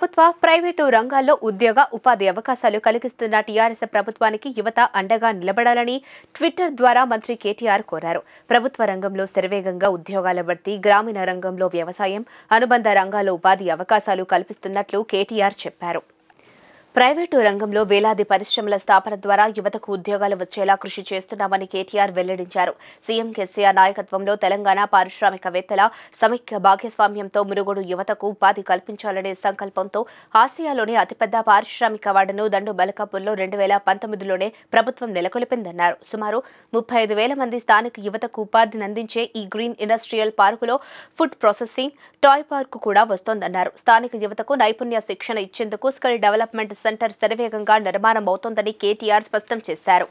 ప్రభుత్వ ప్రైవేటు రంగాల్లో ఉద్యోగ ఉపాధి అవకాశాలు కలిగిస్తున్న టీఆర్ఎస్ ప్రభుత్వానికి యువత అండగా నిలబడాలని ట్విట్టర్ ద్వారా మంత్రి కేటీఆర్ కోరారు ప్రభుత్వ రంగంలో శరవేగంగా ఉద్యోగాల భర్తీ గ్రామీణ రంగంలో వ్యవసాయం అనుబంధ రంగాల్లో ఉపాధి అవకాశాలు కల్పిస్తున్నట్లు కేటీఆర్ చెప్పారు ప్రైవేటు రంగంలో వేలాది పరిశ్రమల స్థాపన ద్వారా యువతకు ఉద్యోగాలు వచ్చేలా కృషి చేస్తున్నామని కేటీఆర్ వెల్లడించారు సీఎం కేసీఆర్ నాయకత్వంలో తెలంగాణ పారిశ్రామికవేత్తల సమైక్య భాగస్వామ్యంతో మునుగోడు యువతకు ఉపాధి కల్పించాలనే సంకల్పంతో ఆసియాలోనే అతిపెద్ద పారిశ్రామిక వాడను దండు బలకాపూర్లో రెండు వేల పంతొమ్మిదిలోనే ప్రభుత్వం నెలకొల్పిందన్నారు సుమారు ముప్పై ఐదు వేల మంది స్థానిక యువతకు ఉపాధిని అందించే ఈ గ్రీన్ ఇండస్ట్రియల్ పార్కులో ఫుడ్ ప్రాసెసింగ్ టాయ్ పార్కు కూడా వస్తోందన్నారు స్థానిక యువతకు నైపుణ్య శిక్షణ ఇచ్చేందుకు స్కిల్ డెవలప్మెంట్ సెంటర్ శరవేగంగా నిర్మాణం అవుతోందని కేటీఆర్ స్పష్టం చేశారు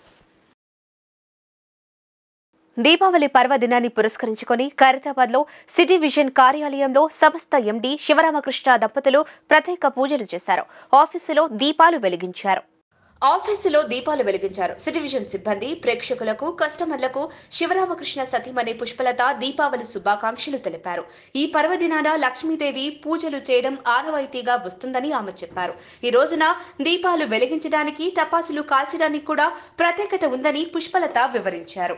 దీపావళి పర్వదినాన్ని పురస్కరించుకొని ఖైరతాబాద్ లో సిటీ విజన్ కార్యాలయంలో సంస్థ ఎండీ శివరామకృష్ణ దంపతులు ప్రత్యేక పూజలు చేశారు ఆఫీసులో దీపాలు వెలిగించారు ఆఫీసులో దీపాలు వెలిగించారు సిటివిజన్ సిబ్బంది ప్రేక్షకులకు కస్టమర్లకు శివరామకృష్ణ సతీమణి పుష్పలత దీపావళి శుభాకాంక్షలు తెలిపారు ఈ పర్వదినాన లక్ష్మీదేవి పూజలు చేయడం ఆనవాయితీగా వస్తుందని ఆమె చెప్పారు ఈ రోజున దీపాలు వెలిగించడానికి టపాసులు కాల్చడానికి కూడా ప్రత్యేకత ఉందని పుష్పలత వివరించారు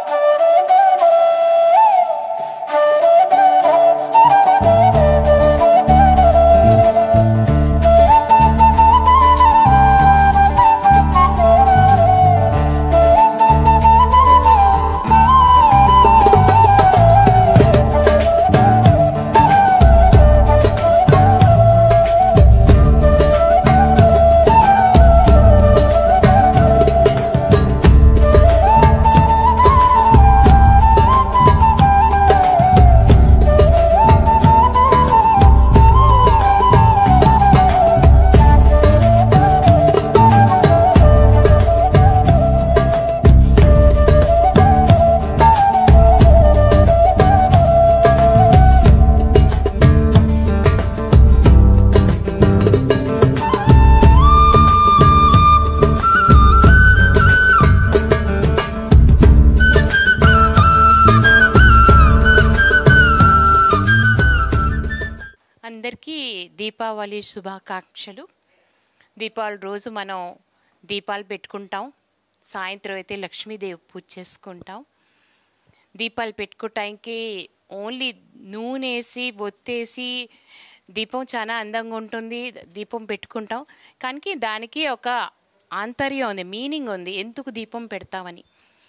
అందరికీ దీపావళి శుభాకాంక్షలు దీపావళి రోజు మనం దీపాలు పెట్టుకుంటాం సాయంత్రం అయితే లక్ష్మీదేవి పూజ చేసుకుంటాం దీపాలు పెట్టుకోవటానికి ఓన్లీ నూనె వేసి ఒత్తేసి దీపం చాలా అందంగా ఉంటుంది దీపం పెట్టుకుంటాం కానీ దానికి ఒక ఆంతర్యం ఉంది మీనింగ్ ఉంది ఎందుకు దీపం పెడతామని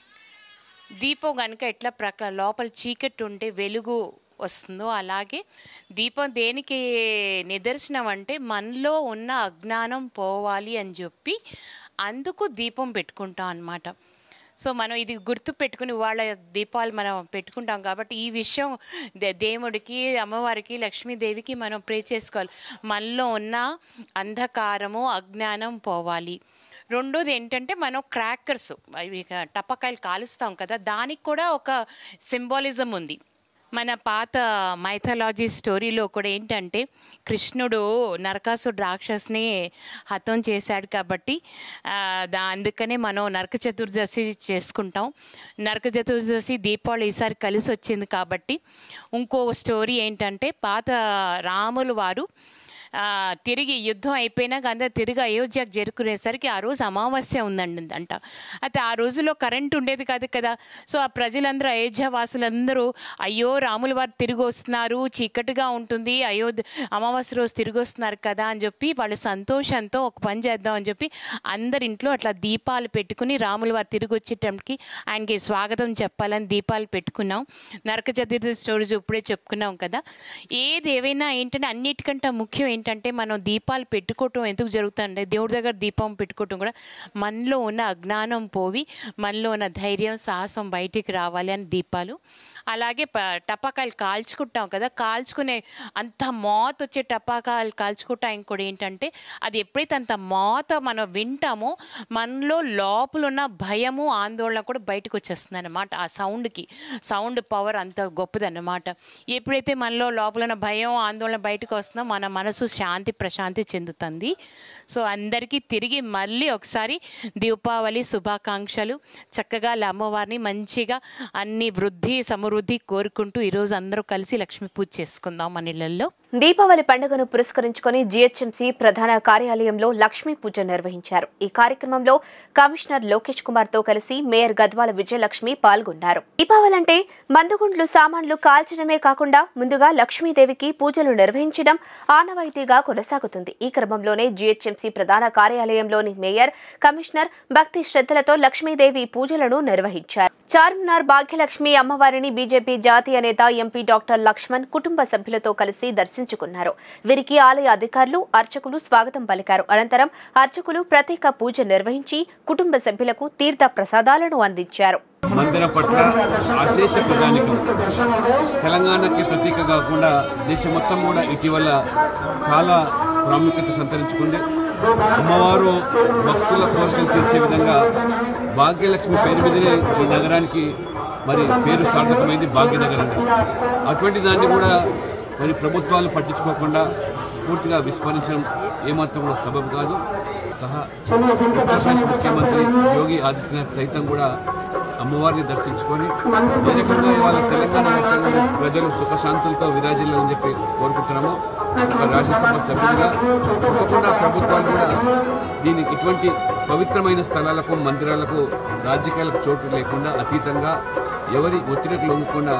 దీపం కనుక ఎట్లా ప్రక లోపల చీకటి ఉంటే వెలుగు వస్తుందో అలాగే దీపం దేనికి నిదర్శనం అంటే మనలో ఉన్న అజ్ఞానం పోవాలి అని చెప్పి అందుకు దీపం పెట్టుకుంటాం అన్నమాట సో మనం ఇది గుర్తు పెట్టుకుని వాళ్ళ దీపాలు మనం పెట్టుకుంటాం కాబట్టి ఈ విషయం దే- దేవుడికి అమ్మవారికి లక్ష్మీదేవికి మనం ప్రే చేసుకోవాలి మనలో ఉన్న అంధకారము అజ్ఞానం పోవాలి రెండోది ఏంటంటే మనం క్రాకర్స్ అవి టపకాయలు కాలుస్తాం కదా దానికి కూడా ఒక సింబాలిజం ఉంది మన పాత మైథాలజీ స్టోరీలో కూడా ఏంటంటే కృష్ణుడు నరకాసుడు రాక్షస్ని హతం చేశాడు కాబట్టి ఆ, దా అందుకనే మనం నరక చతుర్దశి చేసుకుంటాం నరక చతుర్దశి దీపావళి ఈసారి కలిసి వచ్చింది కాబట్టి ఇంకో స్టోరీ ఏంటంటే పాత రాములు వారు ఆ, తిరిగి యుద్ధం అయిపోయినాక అందరు తిరిగి అయోధ్యకు చేరుకునేసరికి ఆ రోజు అమావాస్య ఉందండి అంట అయితే ఆ రోజులో కరెంట్ ఉండేది కాదు కదా సో ఆ ప్రజలందరూ అయోధ్య వాసులందరూ అయ్యో రాముల వారు తిరిగి వస్తున్నారు చీకటిగా ఉంటుంది అయోధ్య అమావాస్య రోజు తిరిగి వస్తున్నారు కదా అని చెప్పి వాళ్ళు సంతోషంతో ఒక పని చేద్దాం అని చెప్పి అందరి ఇంట్లో అట్లా దీపాలు పెట్టుకుని రాముల వారు తిరిగి వచ్చేటప్పటికి ఆయనకి స్వాగతం చెప్పాలని దీపాలు పెట్టుకున్నాం నరక చతుర్దశి రోజు ఇప్పుడే చెప్పుకున్నాం కదా ఏది ఏవైనా ఏంటంటే అన్నిటికంటే ముఖ్యం ఏంటంటే మనం దీపాలు పెట్టుకోవటం ఎందుకు జరుగుతుందంటే దేవుడి దగ్గర దీపం పెట్టుకోవటం కూడా మనలో ఉన్న అజ్ఞానం పోవి మనలో ఉన్న ధైర్యం సాహసం బయటికి రావాలి అని దీపాలు అలాగే ప టపాకాయలు కాల్చుకుంటాం కదా కాల్చుకునే అంత మోత వచ్చే టపాకాయలు కాల్చుకుంటాం కూడా ఏంటంటే అది ఎప్పుడైతే అంత మోత మనం వింటామో మనలో లోపల ఉన్న భయము ఆందోళన కూడా బయటకు వచ్చేస్తుంది అనమాట ఆ సౌండ్కి సౌండ్ పవర్ అంత గొప్పదన్నమాట ఎప్పుడైతే మనలో లోపల ఉన్న భయం ఆందోళన బయటకు వస్తుందో మన మనసు శాంతి ప్రశాంతి చెందుతుంది సో అందరికీ తిరిగి మళ్ళీ ఒకసారి దీపావళి శుభాకాంక్షలు చక్కగా వాళ్ళ అమ్మవారిని మంచిగా అన్ని వృద్ధి సమృద్ధి కోరుకుంటూ ఈరోజు అందరూ కలిసి లక్ష్మీ పూజ చేసుకుందాం మన ఇళ్ళల్లో దీపావళి పండుగను పురస్కరించుకొని జీహెచ్ఎంసీ ప్రధాన కార్యాలయంలో లక్ష్మీ పూజ నిర్వహించారు ఈ కార్యక్రమంలో కమిషనర్ లోకేష్ కుమార్ తో కలిసి మేయర్ గద్వాల విజయలక్ష్మి పాల్గొన్నారు దీపావళి అంటే మందుగుండ్లు సామాన్లు కాల్చడమే కాకుండా ముందుగా లక్ష్మీదేవికి పూజలు నిర్వహించడం ఆనవాయితీగా కొనసాగుతుంది ఈ క్రమంలోనే జీహెచ్ఎంసీ ప్రధాన కార్యాలయంలోని మేయర్ కమిషనర్ భక్తి శ్రద్ధలతో లక్ష్మీదేవి పూజలను నిర్వహించారు చార్మినార్ భాగ్యలక్ష్మి అమ్మవారిని బీజేపీ జాతీయ నేత ఎంపీ డాక్టర్ లక్ష్మణ్ కుటుంబ సభ్యులతో కలిసి దర్శించుకున్నారు వీరికి ఆలయ అధికారులు అర్చకులు స్వాగతం పలికారు అనంతరం అర్చకులు ప్రత్యేక పూజ నిర్వహించి కుటుంబ సభ్యులకు తీర్థ ప్రసాదాలను అందించారు మందిరం పట్ల అశేష ప్రజానికం తెలంగాణకి ప్రతీక కాకుండా దేశం మొత్తం కూడా ఇటీవల చాలా ప్రాముఖ్యత సంతరించుకుంది అమ్మవారు భక్తుల కోరికలు తీర్చే విధంగా భాగ్యలక్ష్మి పేరు మీదనే ఈ నగరానికి మరి పేరు సార్థకమైంది భాగ్యనగరం అటువంటి దాన్ని కూడా మరి ప్రభుత్వాలు పట్టించుకోకుండా పూర్తిగా విస్మరించడం ఏమాత్రం కూడా సబబు కాదు సహా ఉత్తరప్రదేశ్ ముఖ్యమంత్రి యోగి ఆదిత్యనాథ్ సైతం కూడా అమ్మవారిని దర్శించుకొని ఏ రకంగా ఇవాళ తెలంగాణ వ్యాప్తంగా ప్రజలు సుఖశాంతులతో విరాజిల్లని చెప్పి కోరుకుంటున్నాము ఒక రాజ్యసభ సభ్యులుగా తప్పకుండా ప్రభుత్వాలు కూడా దీనికి ఇటువంటి పవిత్రమైన స్థలాలకు మందిరాలకు రాజకీయాలకు చోటు లేకుండా అతీతంగా ఎవరి ఒత్తిడికి లొంగకుండా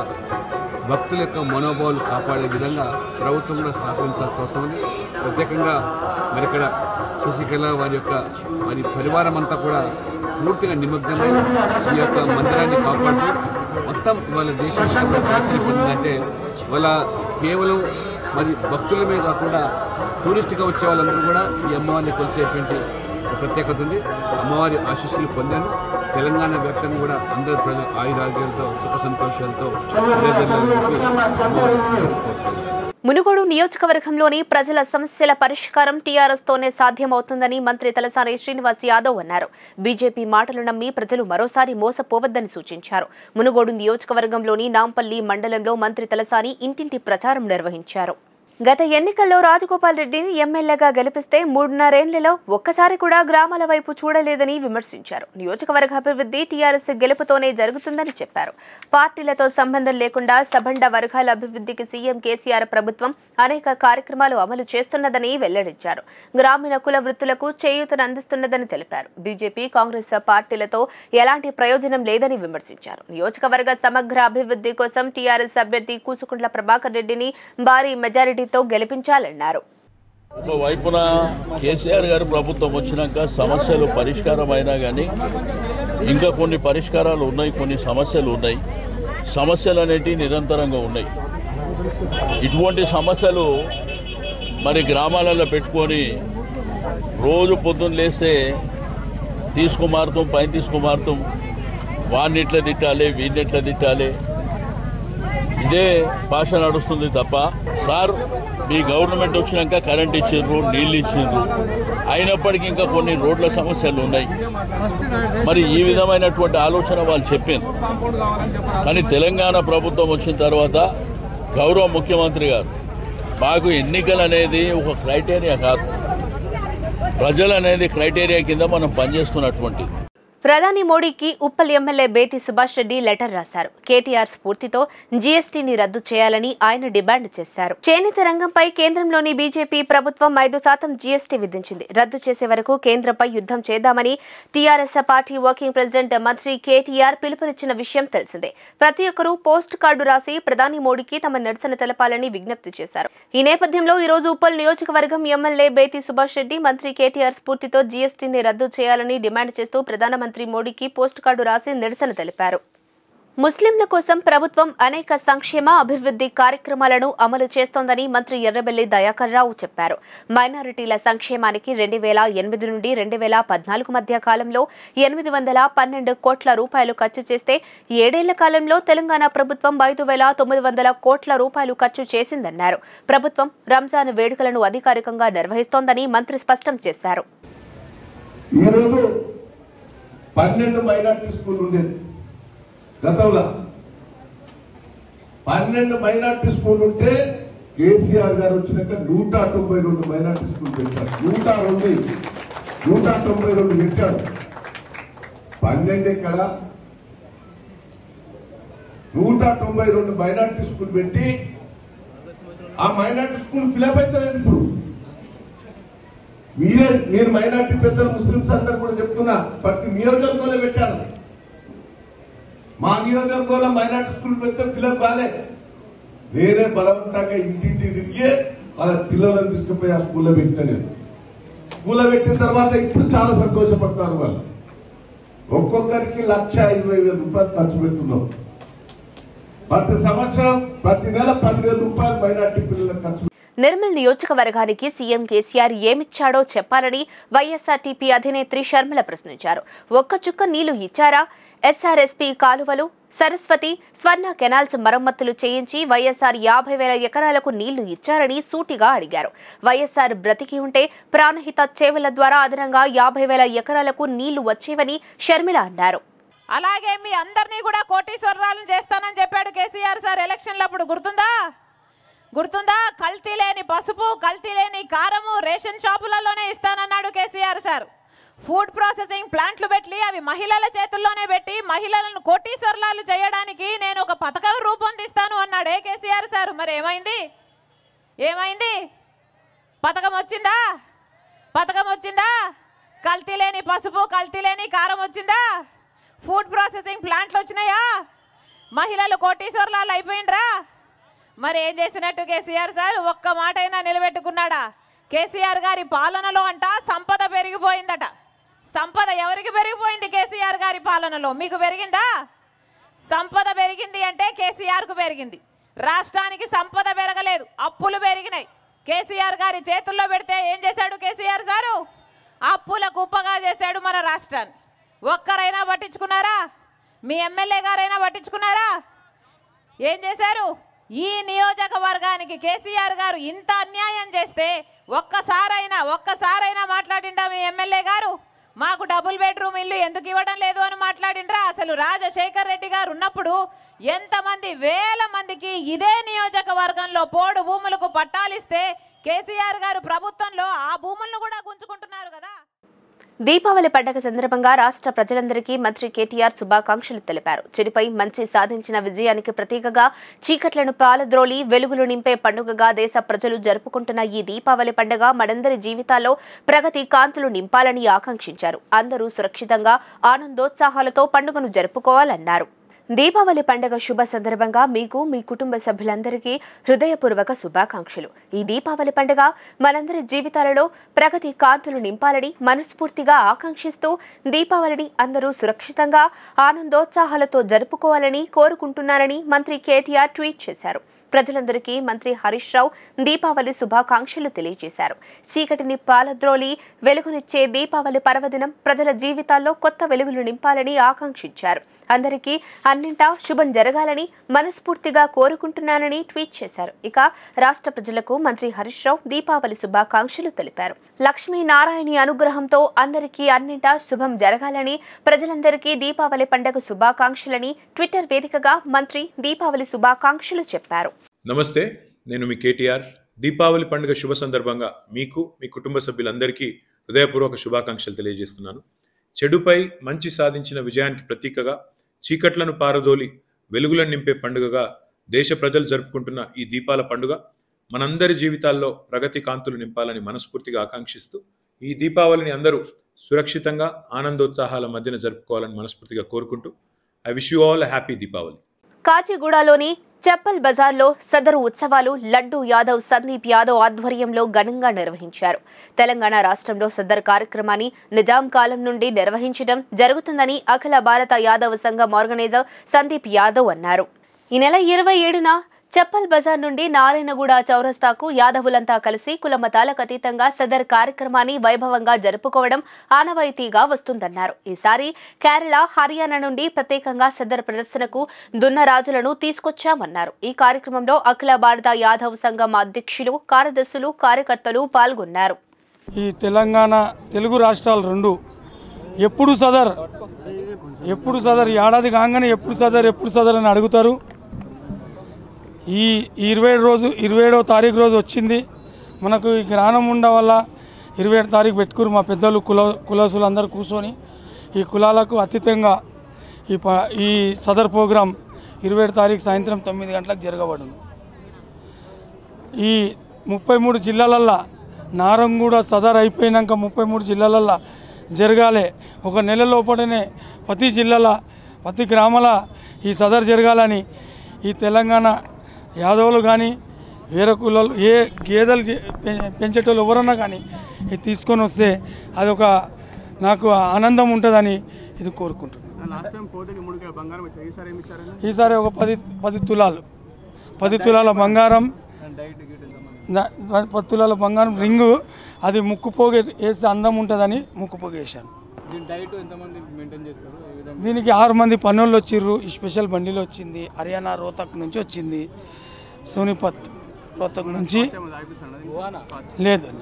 భక్తుల యొక్క మనోభావాలు కాపాడే విధంగా ప్రభుత్వం కూడా సహకరించాల్సిన అవసరం ఉంది ప్రత్యేకంగా మరి ఇక్కడ శశికళ వారి యొక్క మరి పరివారం అంతా కూడా పూర్తిగా నిమగ్నమై ఈ యొక్క మందిరాన్ని కాపాడుతూ మొత్తం ఇవాళ దేశం మొత్తం ఆశ్చర్య పొందిందంటే వాళ్ళ కేవలం మరి భక్తులమే కాకుండా టూరిస్ట్గా వచ్చే వాళ్ళందరూ కూడా ఈ అమ్మవారిని కొలిసేటువంటి ఒక ప్రత్యేకత ఉంది అమ్మవారి ఆశీస్సులు పొందాను తెలంగాణ వ్యాప్తంగా కూడా అందరు ప్రజలు ఆయురాగ్యాలతో సుఖ సంతోషాలతో విరాజిల్లాలని చెప్పి అమ్మవారిని కోరుకుంటున్నాను. మునుగోడు నియోజకవర్గంలోని ప్రజల సమస్యల పరిష్కారం టీఆర్ఎస్ తోనే సాధ్యమవుతుందని మంత్రి తలసాని శ్రీనివాస్ యాదవ్ అన్నారు బీజేపీ మాటలు నమ్మి ప్రజలు మరోసారి మోసపోవద్దని సూచించారు మునుగోడు నియోజకవర్గంలోని నాంపల్లి మండలంలో మంత్రి తలసాని ఇంటింటి ప్రచారం నిర్వహించారు గత ఎన్నికల్లో రాజగోపాల్ రెడ్డిని ఎమ్మెల్యేగా గెలిపిస్తే మూడున్నరేళ్లలో ఒక్కసారి కూడా గ్రామాల వైపు చూడలేదని విమర్శించారు నియోజకవర్గ అభివృద్ధి టీఆర్ఎస్ గెలుపుతోనే జరుగుతుందని చెప్పారు పార్టీలతో సంబంధం లేకుండా సబండ వర్గాల అభివృద్ధికి సీఎం కేసీఆర్ ప్రభుత్వం అనేక కార్యక్రమాలు అమలు చేస్తున్నదని వెల్లడించారు గ్రామీణ కుల వృత్తులకు చేయూతను అందిస్తున్నదని తెలిపారు బీజేపీ కాంగ్రెస్ పార్టీలతో ఎలాంటి ప్రయోజనం లేదని విమర్శించారు నియోజకవర్గ సమగ్ర అభివృద్ధి కోసం టీఆర్ఎస్ అభ్యర్థి కూసుకుంట్ల ప్రభాకర్ రెడ్డిని భారీ మెజారిటీతో గెలిపించాలన్నారు ఒకవైపున కేసీఆర్ గారి ప్రభుత్వం వచ్చినాక సమస్యలు పరిష్కారం అయినా కానీ ఇంకా కొన్ని పరిష్కారాలు ఉన్నాయి కొన్ని సమస్యలు ఉన్నాయి సమస్యలు అనేటివి నిరంతరంగా ఉన్నాయి ఇటువంటి సమస్యలు మరి గ్రామాలలో పెట్టుకొని రోజు పొద్దున్న లేస్తే తీసుకుమారుతాం పైన తీసుకుమారుతాం వాడిని ఎట్లా తిట్టాలి వీడిని ఎట్లా తిట్టాలి ఇదే భాష నడుస్తుంది తప్ప సార్ మీ గవర్నమెంట్ వచ్చినాక కరెంట్ ఇచ్చిండ్రు నీళ్ళు ఇచ్చిండ్రు అయినప్పటికీ ఇంకా కొన్ని రోడ్ల సమస్యలు ఉన్నాయి మరి ఈ విధమైనటువంటి ఆలోచన వాళ్ళు చెప్పారు కానీ తెలంగాణ ప్రభుత్వం వచ్చిన తర్వాత గౌరవ ముఖ్యమంత్రి గారు మాకు ఎన్నికలు అనేది ఒక క్రైటీరియా కాదు ప్రజలు అనేది క్రైటీరియా కింద మనం పనిచేస్తున్నటువంటిది ప్రధాని మోడీకి ఉప్పల్ ఎమ్మెల్యే బేతి సుభాష్ రెడ్డి లెటర్ రాశారు కేటీఆర్ స్ఫూర్తితో జీఎస్టీని రద్దు చేయాలని ఆయన డిమాండ్ చేశారు చేనేత రంగంపై కేంద్రంలోని బీజేపీ ప్రభుత్వం ఐదు శాతం జీఎస్టీ విధించింది రద్దు చేసే వరకు కేంద్రంపై యుద్ధం చేద్దామని టీఆర్ఎస్ పార్టీ వర్కింగ్ ప్రెసిడెంట్ మంత్రి కేటీఆర్ పిలుపునిచ్చిన విషయం తెలిసిందే ప్రతి ఒక్కరూ పోస్ట్ కార్డు రాసి ప్రధాని మోడీకి తమ నిరసన తెలపాలని విజ్ఞప్తి చేశారు ఈ నేపథ్యంలో ఈ రోజు ఉప్పల్ నియోజకవర్గం ఎమ్మెల్యే బేతి సుభాష్ రెడ్డి మంత్రి కేటీఆర్ స్ఫూర్తితో జీఎస్టీని రద్దు చేయాలని డిమాండ్ చేస్తూ ప్రధానమంత్రి మోడీకి పోస్ట్ కార్డు రాసి నిరసన తెలిపారు ముస్లింల కోసం ప్రభుత్వం అనేక సంక్షేమ అభివృద్ధి కార్యక్రమాలను అమలు చేస్తోందని మంత్రి ఎర్రబెల్లి దయాకర్ రావు చెప్పారు మైనారిటీల సంక్షేమానికి రెండు వేల ఎనిమిది నుండి రెండు వేల పద్నాలుగు మధ్య కాలంలో ఎనిమిది వందల పన్నెండు కోట్ల రూపాయలు ఖర్చు చేస్తే ఏడేళ్ల కాలంలో తెలంగాణ ప్రభుత్వం ఐదు వేల తొమ్మిది వందల కోట్ల రూపాయలు ఖర్చు చేసిందన్నారు ప్రభుత్వం రంజాన్ వేడుకలను అధికారికంగా నిర్వహిస్తోందని మంత్రి స్పష్టం చేశారు ఈరోజు పన్నెండు మైనార్టీ స్కూల్ ఉండేది గతంలో పన్నెండు మైనార్టీ స్కూల్ ఉంటే కేసీఆర్ గారు వచ్చినాక నూట తొంభై రెండు మైనార్టీ స్కూల్ పెట్టారు నూట రెండు నూట తొంభై రెండు పెట్టాడు పన్నెండు ఎక్కడ నూట తొంభై రెండు మైనార్టీ స్కూల్ పెట్టి ఆ మైనార్టీ స్కూల్ ఫిలప్ అవుతలేదు ఇప్పుడు మీరే మీరు మైనార్టీ పెద్దలు ముస్లింస్ అందరు కూడా చెప్తున్నా ప్రతి నియోజకవర్గంలో పెట్టారు మా నియోజకవర్గంలో మైనార్టీ స్కూల్ పెడితే ఫిలప్ కాలే నేనే బలవంతంగా ఇంటింటి తిరిగి వాళ్ళ పిల్లలను తీసుకుపోయి ఆ స్కూల్లో పెట్టిన నేను స్కూల్లో పెట్టిన తర్వాత ఇప్పుడు చాలా సంతోషపడతారు వాళ్ళు ఒక్కొక్కరికి లక్ష ఇరవై వేల రూపాయలు ఖర్చు పెడుతున్నాం ప్రతి సంవత్సరం ప్రతి నెల పదివేల రూపాయలు మైనార్టీ పిల్లలకు ఖర్చు నిర్మల్ నియోజకవర్గానికి సీఎం కేసీఆర్ ఏమిచ్చాడో చెప్పాలని వైఎస్ఆర్టీపీ అధినేత్రి షర్మిల ప్రశ్నించారు ఒక్క చుక్క నీళ్లు ఇచ్చారా ఎస్ఆర్ఎస్పీ కాలువలు సరస్వతి స్వర్ణ కెనాల్స్ మరమ్మతులు చేయించి వైఎస్ఆర్ యాభై వేల ఎకరాలకు నీళ్లు ఇచ్చారని సూటిగా అడిగారు వైఎస్ఆర్ బ్రతికి ఉంటే ప్రాణహిత చేవల ద్వారా అదనంగా యాభై వేల ఎకరాలకు నీళ్లు వచ్చేవని షర్మిల అన్నారు అలాగే మీ అందరినీ కూడా కోటీశ్వరరాలను చేస్తానని చెప్పాడు కేసీఆర్ సార్ ఎలక్షన్లప్పుడు గుర్తుందా గుర్తుందా కల్తీ లేని పసుపు కల్తీ లేని కారము రేషన్ షాపులలోనే ఇస్తానన్నాడు కేసీఆర్ సార్ ఫుడ్ ప్రాసెసింగ్ ప్లాంట్లు పెట్టి అవి మహిళల చేతుల్లోనే పెట్టి మహిళలను కోటీశ్వరలాలు చేయడానికి నేను ఒక పథకం రూపొందిస్తాను అన్నాడే కేసీఆర్ సార్ మరి ఏమైంది ఏమైంది పథకం వచ్చిందా పథకం వచ్చిందా కల్తీ లేని పసుపు కల్తీ లేని కారం వచ్చిందా ఫుడ్ ప్రాసెసింగ్ ప్లాంట్లు వచ్చినాయా మహిళలు కోటీశ్వరలాలు అయిపోయిండ్రా మరి ఏం చేసినట్టు కేసీఆర్ సార్ ఒక్క మాట అయినా నిలబెట్టుకున్నాడా కేసీఆర్ గారి పాలనలో అంట సంపద పెరిగిపోయిందట సంపద ఎవరికి పెరిగిపోయింది కేసీఆర్ గారి పాలనలో మీకు పెరిగిందా సంపద పెరిగింది అంటే కేసీఆర్కు పెరిగింది రాష్ట్రానికి సంపద పెరగలేదు అప్పులు పెరిగినాయి కేసీఆర్ గారి చేతుల్లో పెడితే ఏం చేశాడు కేసీఆర్ సారు అప్పుల కుప్పగా చేశాడు మన రాష్ట్రాన్ని ఒక్కరైనా పట్టించుకున్నారా మీ ఎమ్మెల్యే గారైనా పట్టించుకున్నారా ఏం చేశారు ఈ నియోజకవర్గానికి కేసీఆర్ గారు ఇంత అన్యాయం చేస్తే ఒక్కసారైనా ఒక్కసారైనా మాట్లాడిండా మీ ఎమ్మెల్యే గారు మాకు డబుల్ బెడ్రూమ్ ఇల్లు ఎందుకు ఇవ్వడం లేదు అని మాట్లాడిండ్రా అసలు రాజశేఖర్ రెడ్డి గారు ఉన్నప్పుడు ఎంతమంది వేల మందికి ఇదే నియోజకవర్గంలో పోడు భూములకు పట్టాలిస్తే కేసీఆర్ గారు ప్రభుత్వంలో ఆ భూములను కూడా గుంజుకుంటున్నారు కదా దీపావళి పండగ సందర్భంగా రాష్ట్ర ప్రజలందరికీ మంత్రి కేటీఆర్ శుభాకాంక్షలు తెలిపారు చెడుపై మంచి సాధించిన విజయానికి ప్రతీకగా చీకట్లను పాలద్రోలి వెలుగులు నింపే పండుగగా దేశ ప్రజలు జరుపుకుంటున్న ఈ దీపావళి పండుగ మనందరి జీవితాల్లో ప్రగతి కాంతులు నింపాలని ఆకాంక్షించారు అందరూ సురక్షితంగా ఆనందోత్సాహాలతో పండుగను జరుపుకోవాలన్నారు దీపావళి పండుగ శుభ సందర్భంగా మీకు మీ కుటుంబ సభ్యులందరికీ హృదయపూర్వక శుభాకాంక్షలు ఈ దీపావళి పండుగ మనందరి జీవితాలలో ప్రగతి కాంతులు నింపాలని మనస్ఫూర్తిగా ఆకాంక్షిస్తూ దీపావళిని అందరూ సురక్షితంగా ఆనందోత్సాహాలతో జరుపుకోవాలని కోరుకుంటున్నారని మంత్రి కేటీఆర్ ట్వీట్ చేశారు ప్రజలందరికీ మంత్రి హరీష్ రావు దీపావళి శుభాకాంక్షలు తెలియజేశారు చీకటిని పాలద్రోలి వెలుగునిచ్చే దీపావళి పర్వదినం ప్రజల జీవితాల్లో కొత్త వెలుగులు నింపాలని ఆకాంక్షించారు అందరికీ అన్నింటా శుభం జరగాలని మనస్ఫూర్తిగా కోరుకుంటున్నానని ట్వీట్ చేశారు ఇక రాష్ట్ర ప్రజలకు మంత్రి హరీష్ రావు దీపావళి శుభాకాంక్షలు తెలిపారు లక్ష్మీ నారాయణి అనుగ్రహంతో అందరికీ అన్నింటా శుభం జరగాలని ప్రజలందరికీ దీపావళి పండుగ శుభాకాంక్షలని ట్విట్టర్ వేదికగా మంత్రి దీపావళి శుభాకాంక్షలు చెప్పారు నమస్తే నేను మీ కేటీఆర్ దీపావళి పండుగ శుభ సందర్భంగా మీకు మీ కుటుంబ సభ్యులందరికీ హృదయపూర్వక శుభాకాంక్షలు తెలియజేస్తున్నాను చెడుపై మంచి సాధించిన విజయానికి ప్రతీకగా చీకట్లను పారదోలి వెలుగులను నింపే పండుగగా దేశ ప్రజలు జరుపుకుంటున్న ఈ దీపాల పండుగ మనందరి జీవితాల్లో ప్రగతి కాంతులు నింపాలని మనస్ఫూర్తిగా ఆకాంక్షిస్తూ ఈ దీపావళిని అందరూ సురక్షితంగా ఆనందోత్సాహాల మధ్యన జరుపుకోవాలని మనస్ఫూర్తిగా కోరుకుంటూ I wish you all happy Deepavali కాచిగూడలోని చెప్పల్ బజార్లో సదరు ఉత్సవాలు లడ్డూ యాదవ్ సందీప్ యాదవ్ ఆధ్వర్యంలో ఘనంగా నిర్వహించారు తెలంగాణ రాష్ట్రంలో సదర్ కార్యక్రమాన్ని నిజాం కాలం నుండి నిర్వహించడం జరుగుతుందని అఖిల భారత యాదవ్ సంఘం ఆర్గనైజర్ సందీప్ యాదవ్ అన్నారు ఈ నెల ఇరవై ఏడున చెప్పల్ బజార్ నుండి నారాయణగూడ చౌరస్తాకు యాదవులంతా కలిసి కులమతాలకు అతీతంగా సదర్ కార్యక్రమాన్ని వైభవంగా జరుపుకోవడం ఆనవాయితీగా వస్తుందన్నారు ఈసారి కేరళ హర్యానా నుండి ప్రత్యేకంగా సదర్ ప్రదర్శనకు దున్నరాజులను తీసుకొచ్చామన్నారు ఈ కార్యక్రమంలో అఖిల భారత యాదవ్ సంఘం అధ్యక్షులు కార్యదర్శులు కార్యకర్తలు పాల్గొన్నారు ఈ తెలంగాణ తెలుగు రాష్ట్రాలు రెండు ఎప్పుడు సదర్ ఎప్పుడు సదర్ ఏడాది కాగానే ఎప్పుడు సదర్ ఎప్పుడు సదర్ అని అడుగుతారు ఈ ఈ ఇరవై ఏడు రోజు ఇరవై ఏడవ తారీఖు రోజు వచ్చింది మనకు ఈ జ్ఞానం ఉండ వల్ల ఇరవై ఏడు తారీఖు పెట్టుకురు మా పెద్దలు కుల కులసులు అందరూ కూర్చొని ఈ కులాలకు అతీతంగా ఈ ప ఈ సదర్ ప్రోగ్రాం ఇరవై ఏడు తారీఖు సాయంత్రం తొమ్మిది గంటలకు జరగబడింది ఈ ముప్పై మూడు జిల్లాలల్లో నారంగూడ సదర్ అయిపోయినాక ముప్పై మూడు జిల్లాలల్లో జరగాలి ఒక నెల లోపలనే ప్రతి జిల్లాల ప్రతి గ్రామాల ఈ సదర్ జరగాలని ఈ తెలంగాణ యాదవులు కానీ వేరే కులాలు ఏ గేదెలు చే- పె- పెంచేటోళ్ళు ఎవరన్నా కానీ ఇది తీసుకొని వస్తే అదొక నాకు ఆనందం ఉంటుందని ఇది కోరుకుంటున్నాను లాస్ట్ టైం పోతే మూడు కిలో బంగారం వచ్చాయి ఈసారి ఏమి ఇచ్చారని ఈసారి ఒక పది పది తులాలు పది తులాల బంగారం డైట్ గిట్ ఎంతమంది ద- ద- పది తులాల బంగారం రింగు అది ముక్కు పోగే వేస్తే అందం ఉంటుందని ముక్కు పోగ వేశాను దీని డైట్ ఎంతమంది మెయింటైన్ చేస్తారు ఏ విధంగా దీనికి ఆరు మంది పనులు వచ్చిర్రు ఈ స్పెషల్ బండిలో వచ్చింది హర్యానా రోహతక్ నుంచి వచ్చింది సోనిపత్ రోహతక్ నుంచి ఏమో తాగిపిస్తాను లేదు అన్న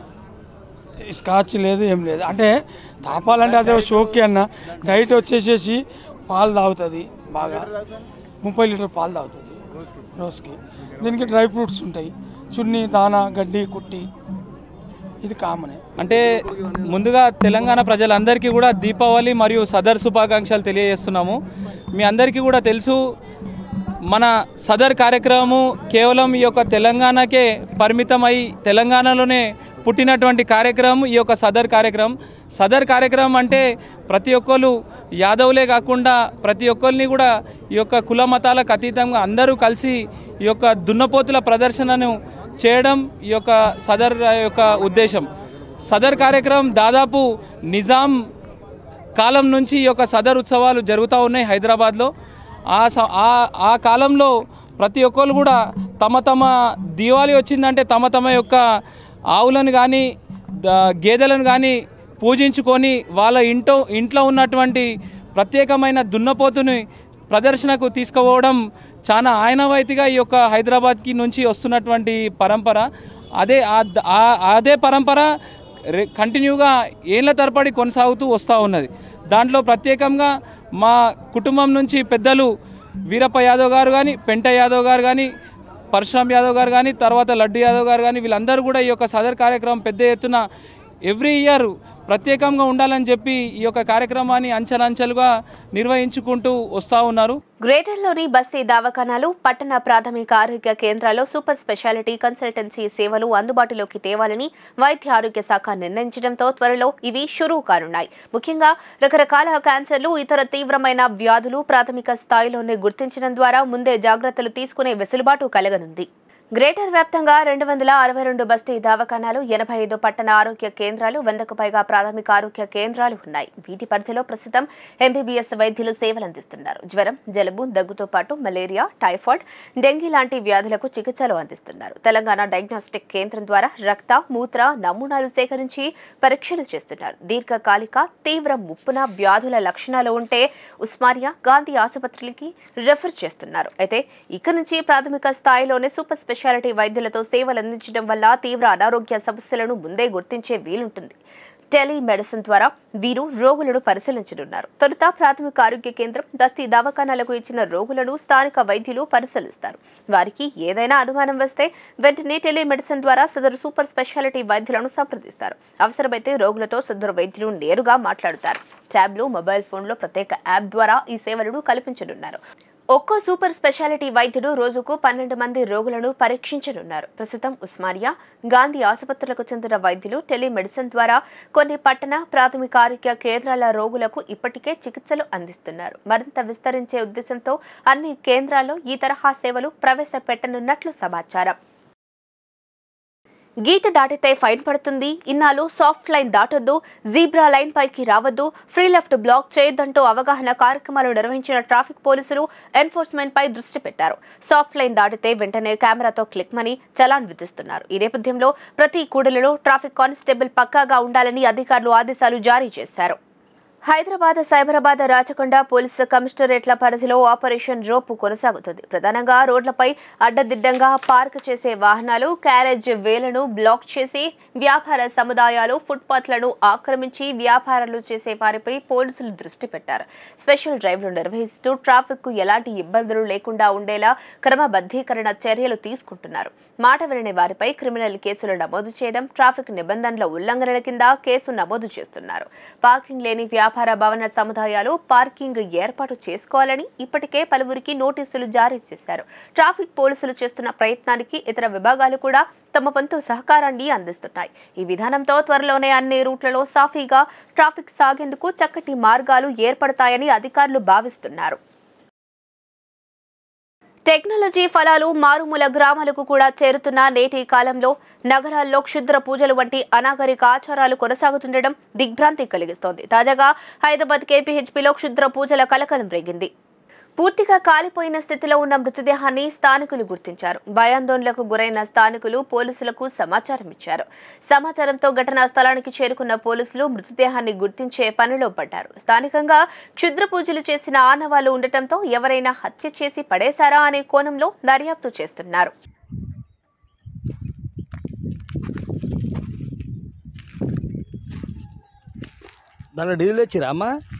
ఈ స్కాచ్ లేదు ఏం లేదు అంటే తాపాలంటే అదే షోకి అన్న డైట్ వచ్చేసేసి పాలు తాగుతుంది బాగా ముప్పై లీటర్ పాలు తాగుతుంది రోజుకి దీనికి డ్రై ఫ్రూట్స్ ఉంటాయి చున్నీ దానా గడ్డి కుట్టి ఇది కామనే అంటే ముందుగా తెలంగాణ ప్రజలందరికీ కూడా దీపావళి మరియు సదర్ శుభాకాంక్షలు తెలియజేస్తున్నాము మీ అందరికీ కూడా తెలుసు మన సదర్ కార్యక్రమము కేవలం ఈ యొక్క తెలంగాణకే పరిమితమై తెలంగాణలోనే పుట్టినటువంటి కార్యక్రమం ఈ యొక్క సదర్ కార్యక్రమం సదర్ కార్యక్రమం అంటే ప్రతి ఒక్కరు యాదవులే కాకుండా ప్రతి ఒక్కరిని కూడా ఈ యొక్క కుల మతాలకు అతీతంగా అందరూ కలిసి ఈ యొక్క దున్నపోతుల ప్రదర్శనను చేయడం ఈ యొక్క సదర్ యొక్క ఉద్దేశం సదర్ కార్యక్రమం దాదాపు నిజాం కాలం నుంచి ఈ యొక్క సదర్ ఉత్సవాలు జరుగుతూ ఉన్నాయి హైదరాబాద్లో ఆ స- ఆ ఆ కాలంలో ప్రతి ఒక్కరు కూడా తమ తమ దివాళీ వచ్చిందంటే తమ తమ యొక్క ఆవులను కానీ ద- గేదెలను కానీ పూజించుకొని వాళ్ళ ఇంట్లో ఇంట్లో ఉన్నటువంటి ప్రత్యేకమైన దున్నపోతుని ప్రదర్శనకు తీసుకుపోవడం చాలా ఆయనవైతిగా ఈ యొక్క హైదరాబాద్కి నుంచి వస్తున్నటువంటి పరంపర అదే ఆ ద- ఆ- అదే పరంపర రె- కంటిన్యూగా ఏళ్ళ తరబడి కొనసాగుతూ వస్తూ ఉన్నది దాంట్లో ప్రత్యేకంగా మా కుటుంబం నుంచి పెద్దలు వీరప్ప యాదవ్ గారు కానీ పెంట యాదవ్ గారు కానీ పరశురామ్ యాదవ్ గారు కానీ తర్వాత లడ్డు యాదవ్ గారు కానీ వీళ్ళందరూ కూడా ఈ యొక్క సదర్ కార్యక్రమం పెద్ద ఎత్తున ఎవ్రీ ఇయర్ ప్రత్యేకంగా ఉండాలని చెప్పి ఈ యొక్క కార్యక్రమాన్ని అంచెలంచెలుగా నిర్వహించుకుంటూ వస్తూ ఉన్నారు గ్రేటర్లోని బస్తీ దవాఖానాలు పట్టణ ప్రాథమిక ఆరోగ్య కేంద్రాల్లో సూపర్ స్పెషాలిటీ కన్సల్టెన్సీ సేవలు అందుబాటులోకి తేవాలని వైద్య ఆరోగ్య శాఖ నిర్ణయించడంతో త్వరలో ఇవి షురూ కానున్నాయి ముఖ్యంగా రకరకాల క్యాన్సర్లు ఇతర తీవ్రమైన వ్యాధులు ప్రాథమిక స్థాయిలోనే గుర్తించడం ద్వారా ముందే జాగ్రత్తలు తీసుకునే వెసులుబాటు కలగనుంది గ్రేటర్ వ్యాప్తంగా రెండు వందల అరవై రెండు బస్తీ దవాఖానాలు ఎనభై ఐదు పట్టణ ఆరోగ్య కేంద్రాలు వందకు పైగా ప్రాథమిక ఆరోగ్య కేంద్రాలు ఉన్నాయి వీటి పరిధిలో ప్రస్తుతం ఎంబీబీఎస్ వైద్యులు సేవలు అందిస్తున్నారు జ్వరం జలుబు దగ్గుతో పాటు మలేరియా టైఫాయిడ్ డెంగీ లాంటి వ్యాధులకు చికిత్సలు అందిస్తున్నారు తెలంగాణ డయాగ్నోస్టిక్ కేంద్రం ద్వారా రక్త మూత్ర నమూనాలు సేకరించి పరీక్షలు చేస్తున్నారు దీర్ఘకాలిక తీవ్ర ముప్పున వ్యాధుల లక్షణాలు ఉంటే ఉస్మానియా గాంధీ ఆసుపత్రికి రెఫర్ చేస్తున్నారు అయితే ఇక నుంచి ప్రాథమిక స్థాయిలోనే సూపర్ స్పెషాలిటీ వైద్యులతో సేవలు అందించడం వల్ల తీవ్ర అనారోగ్య సమస్యలను ముందే గుర్తించే వీలుంటుంది టెలిమెడిసిన్ ద్వారా వీరు రోగులను పరిశీలించనున్నారు తొలుత ప్రాథమిక ఆరోగ్య కేంద్రం బస్తీ దవాఖానాలకు ఇచ్చిన రోగులను స్థానిక వైద్యులు పరిశీలిస్తారు వారికి ఏదైనా అనుమానం వస్తే వెంటనే టెలిమెడిసిన్ ద్వారా సదరు సూపర్ స్పెషాలిటీ వైద్యులను సంప్రదిస్తారు అవసరమైతే రోగులతో సదరు వైద్యులు నేరుగా మాట్లాడుతారు ట్యాబ్లు మొబైల్ ఫోన్లో ప్రత్యేక యాప్ ద్వారా ఈ సేవలను కల్పించనున్నారు ఒక్కో సూపర్ స్పెషాలిటీ వైద్యుడు రోజుకు పన్నెండు మంది రోగులను పరీక్షించనున్నారు ప్రస్తుతం ఉస్మానియా గాంధీ ఆసుపత్రులకు చెందిన వైద్యులు టెలిమెడిసిన్ ద్వారా కొన్ని పట్టణ ప్రాథమిక ఆరోగ్య కేంద్రాల రోగులకు ఇప్పటికే చికిత్సలు అందిస్తున్నారు మరింత విస్తరించే ఉద్దేశంతో అన్ని కేంద్రాల్లో ఈ తరహా సేవలు ప్రవేశపెట్టనున్నట్లు సమాచారం గీత దాటితే ఫైన్ పడుతుంది ఇన్నాళ్ళు సాఫ్ట్ లైన్ దాటొద్దు జీబ్రా లైన్ పైకి రావద్దు ఫ్రీ లెఫ్ట్ బ్లాక్ చేయొద్దంటూ అవగాహన కార్యక్రమాలు నిర్వహించిన ట్రాఫిక్ పోలీసులు ఎన్ఫోర్స్మెంట్ పై దృష్టి పెట్టారు సాఫ్ట్ లైన్ దాటితే వెంటనే కెమెరాతో క్లిక్ మని చలాన్ విధిస్తున్నారు ఈ నేపథ్యంలో ప్రతి కూడలిలో ట్రాఫిక్ కానిస్టేబుల్ పక్కాగా ఉండాలని అధికారులు ఆదేశాలు జారీ చేశారు హైదరాబాద్ సైబరాబాద్ రాచకొండ పోలీసు కమిషనరేట్ల పరిధిలో ఆపరేషన్ రోపు కొనసాగుతుంది ప్రధానంగా రోడ్లపై అడ్డదిడ్డంగా పార్క్ చేసే వాహనాలు క్యారేజ్ వేలను బ్లాక్ చేసి వ్యాపార సముదాయాలు ఫుట్పాత్లను ఆక్రమించి వ్యాపారాలు చేసే వారిపై పోలీసులు దృష్టి పెట్టారు స్పెషల్ డ్రైవ్లు నిర్వహిస్తూ ట్రాఫిక్ కు ఎలాంటి ఇబ్బందులు లేకుండా ఉండేలా క్రమబద్ధీకరణ చర్యలు తీసుకుంటున్నారు మాట వినని వారిపై క్రిమినల్ కేసులు నమోదు చేయడం ట్రాఫిక్ నిబంధనల ఉల్లంఘనల కింద కేసు నమోదు చేస్తున్నారు పార్కింగ్ లేని వ్యాపార వ్యాపార భవన సముదాయాలు పార్కింగ్ ఏర్పాటు చేసుకోవాలని ఇప్పటికే పలువురికి నోటీసులు జారీ చేశారు ట్రాఫిక్ పోలీసులు చేస్తున్న ప్రయత్నానికి ఇతర విభాగాలు కూడా తమ వంతు సహకారాన్ని అందిస్తున్నాయి ఈ విధానంతో త్వరలోనే అన్ని రూట్లలో సాఫీగా ట్రాఫిక్ సాగేందుకు చక్కటి మార్గాలు ఏర్పడతాయని అధికారులు భావిస్తున్నారు టెక్నాలజీ ఫలాలు మారుమూల గ్రామాలకు కూడా చేరుతున్న నేటి కాలంలో నగరాల్లో క్షుద్ర పూజలు వంటి అనాగరిక ఆచారాలు కొనసాగుతుండడం దిగ్భ్రాంతి కలిగిస్తోంది తాజాగా హైదరాబాద్ కేపీహెచ్పీలో క్షుద్ర పూజల కలకలం రేగింది పూర్తిగా కాలిపోయిన స్థితిలో ఉన్న మృతదేహాన్ని స్థానికులు గుర్తించారు భయాందోళనకు గురైన స్థానికులు పోలీసులకు సమాచారం ఇచ్చారు సమాచారంతో ఘటనా స్థలానికి చేరుకున్న పోలీసులు మృతదేహాన్ని గుర్తించే పనిలో పడ్డారు స్థానికంగా క్షుద్ర పూజలు చేసిన ఆనవాళ్లు ఉండటంతో ఎవరైనా హత్య చేసి పడేశారా అనే కోణంలో దర్యాప్తు చేస్తున్నారు దాంట్లో డీజిల్ తెచ్చిరా అమ్మా